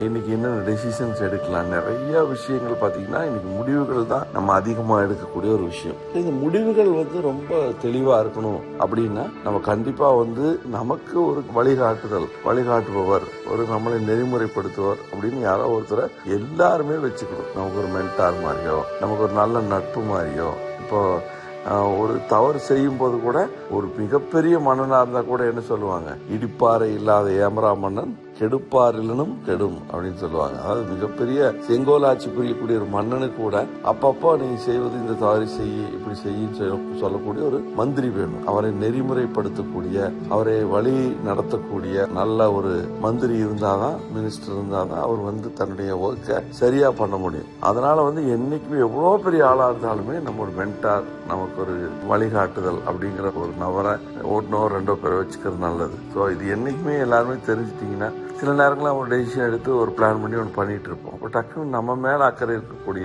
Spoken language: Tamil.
இன்னைக்கு என்னென்ன டெசிஷன்ஸ் எடுக்கலாம் நிறைய விஷயங்கள் பார்த்தீங்கன்னா இன்னைக்கு முடிவுகள் தான் நம்ம அதிகமாக எடுக்கக்கூடிய ஒரு விஷயம் இந்த முடிவுகள் வந்து ரொம்ப தெளிவா இருக்கணும் அப்படின்னா நம்ம கண்டிப்பா வந்து நமக்கு ஒரு வழிகாட்டுதல் வழிகாட்டுபவர் ஒரு நம்மளை நெறிமுறைப்படுத்துவர் அப்படின்னு யாரோ ஒருத்தரை எல்லாருமே வச்சுக்கணும் நமக்கு ஒரு மென்டார் மாதிரியோ நமக்கு ஒரு நல்ல நட்பு மாதிரியோ இப்போ ஆஹ், ஒரு தவறு செய்யும் போது கூட ஒரு மிகப்பெரிய மன்னனா இருந்தா கூட என்ன சொல்லுவாங்க இடிப்பாறை இல்லாத ஏமரா மன்னன் கெடுப்பாரிலனும் கெடும் அப்படின்னு சொல்லுவாங்க அதாவது மிகப்பெரிய செங்கோலாட்சி புரியக்கூடிய ஒரு மன்னனுக்கு கூட அப்பப்போ நீ செய்வது இந்த தவறு செய்ய இப்படி செய்யும் சொல்லக்கூடிய ஒரு மந்திரி வேணும் அவரை நெறிமுறைப்படுத்தக்கூடிய அவரை வழி நடத்தக்கூடிய நல்ல ஒரு மந்திரி இருந்தாதான் மினிஸ்டர் இருந்தாதான் அவர் வந்து தன்னுடைய ஒர்க்கை சரியா பண்ண முடியும் அதனால வந்து என்னைக்குமே எவ்வளவு பெரிய ஆளா இருந்தாலுமே நம்ம ஒரு மென்டார் நமக்கு ஒரு வழிகாட்டுதல் அப்படிங்கிற ஒரு நபரை ஒன்னோ ரெண்டோ பேரை வச்சுக்கிறது நல்லது ஸோ இது என்னைக்குமே எல்லாருமே தெரிஞ்சிட்டிங்கன்னா சில நேரங்களில் ஒரு டெசிஷன் எடுத்து ஒரு பிளான் பண்ணி ஒன்று பண்ணிட்டு இருப்போம் அப்போ டக்குன்னு நம்ம மேல அக்கறை இருக்கக்கூடிய